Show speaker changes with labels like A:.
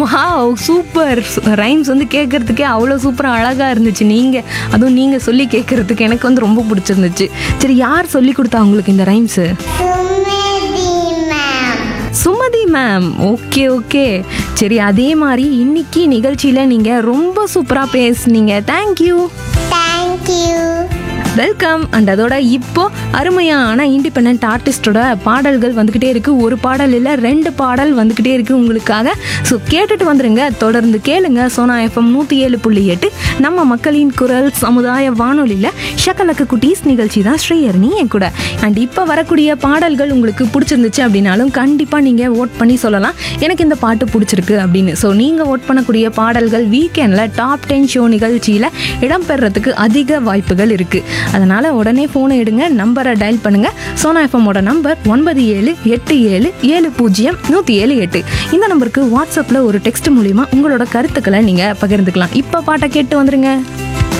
A: wow super rhymes வந்து கேட்கறதுக்கே அவ்வளோ சூப்பராக அழகாக இருந்துச்சு நீங்கள் அதுவும் நீங்கள் சொல்லி கேட்கறதுக்கு எனக்கு வந்து ரொம்ப பிடிச்சிருந்துச்சு சரி யார் சொல்லி கொடுத்தா உங்களுக்கு இந்த rhymes
B: Sumathi ma'am
A: Sumathi ma'am okay okay சரி அதே மாதிரி இன்னைக்கு நிகழ்ச்சியில் நீங்கள் ரொம்ப சூப்பராக பேசுனீங்க தேங்க்யூ
B: தேங்க்யூ
A: வெல்கம் அண்ட் அதோட இப்போ அருமையான இண்டிபெண்ட் ஆர்டிஸ்டோட பாடல்கள் வந்துக்கிட்டே இருக்கு ஒரு பாடல் இல்லை ரெண்டு பாடல் வந்துக்கிட்டே இருக்கு உங்களுக்காக ஸோ கேட்டுட்டு வந்துருங்க தொடர்ந்து கேளுங்க சோனா எஃப்எம் நூற்றி ஏழு புள்ளி எட்டு நம்ம மக்களின் குரல் சமுதாய வானொலியில் ஷக்கலக்கு குட்டீஸ் நிகழ்ச்சி தான் ஸ்ரீயர்னி என் கூட அண்ட் இப்போ வரக்கூடிய பாடல்கள் உங்களுக்கு பிடிச்சிருந்துச்சு அப்படின்னாலும் கண்டிப்பாக நீங்கள் ஓட் பண்ணி சொல்லலாம் எனக்கு இந்த பாட்டு பிடிச்சிருக்கு அப்படின்னு ஸோ நீங்கள் ஓட் பண்ணக்கூடிய பாடல்கள் வீக்கெண்டில் டாப் டென் ஷோ நிகழ்ச்சியில் இடம்பெறதுக்கு அதிக வாய்ப்புகள் இருக்குது அதனால் உடனே ஃபோனை எடுங்க நம்பரை டயல் பண்ணுங்கள் சோனா எஃப்எம்மோட நம்பர் ஒன்பது ஏழு எட்டு ஏழு ஏழு பூஜ்ஜியம் நூற்றி ஏழு எட்டு இந்த நம்பருக்கு வாட்ஸ்அப்பில் ஒரு டெக்ஸ்ட் மூலிமா உங்களோட கருத்துக்களை நீங்கள் பகிர்ந்துக்கலாம் இப்போ பாட்டை கேட்டு வந்துருங்க